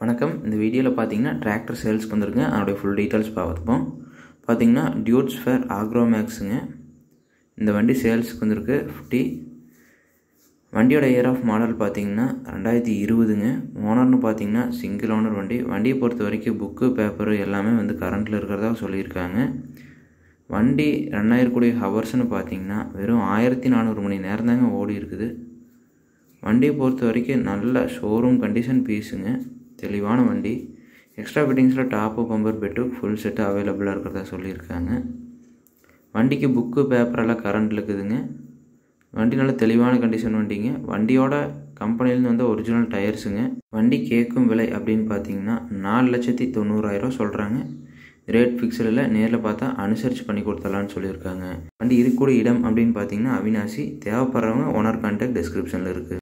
வணக்கம் இந்த வீடியோவில் பார்த்தீங்கன்னா டிராக்டர் சேல்ஸ்க்கு வந்திருங்க அதனுடைய ஃபுல் டீட்டெயில்ஸ் பார்த்துப்போம் பார்த்தீங்கன்னா டியூட்ஸ் ஃபேர் ஆக்ரோமேக்ஸுங்க இந்த வண்டி சேல்ஸுக்கு வந்திருக்கு ஃபிஃப்டி வண்டியோட இயர் ஆஃப் மாடல் பார்த்தீங்கன்னா ரெண்டாயிரத்தி இருபதுங்க ஓனர்னு பார்த்தீங்கன்னா சிங்கிள் ஓனர் வண்டி வண்டியை பொறுத்த வரைக்கும் புக்கு பேப்பரு எல்லாமே வந்து கரண்ட்டில் இருக்கிறதா சொல்லியிருக்காங்க வண்டி ரெண்டாயிரக்கூடிய ஹவர்ஸ்னு பார்த்தீங்கன்னா வெறும் ஆயிரத்தி நானூறு மணி நேரம் தாங்க ஓடி இருக்குது வண்டியை பொறுத்த வரைக்கும் நல்ல ஷோரூம் கண்டிஷன் பீஸுங்க தெளிவான வண்டி எக்ஸ்ட்ரா ஃபிட்டிங்ஸில் top bumper bed full set அவைலபிளாக இருக்கிறதா சொல்லியிருக்காங்க வண்டிக்கு புக்கு பேப்பரெல்லாம் கரண்ட் இருக்குதுங்க வண்டி நல்ல தெளிவான கண்டிஷன் வண்டிங்க வண்டியோட கம்பெனிலேருந்து வந்து ஒரிஜினல் டயர்ஸுங்க வண்டி கேட்கும் விலை அப்படின்னு பார்த்தீங்கன்னா நாலு லட்சத்தி தொண்ணூறாயிரம் சொல்கிறாங்க ரேட் ஃபிக்ஸடில் நேரில் பார்த்தா அனுசரித்து பண்ணி கொடுத்துடலான்னு சொல்லியிருக்காங்க வண்டி இருக்கக்கூடிய இடம் அப்படின்னு பார்த்தீங்கன்னா அவினாசி தேவைப்படுறவங்க ஓனர் கான்டாக்ட் டிஸ்கிரிப்ஷனில் இருக்குது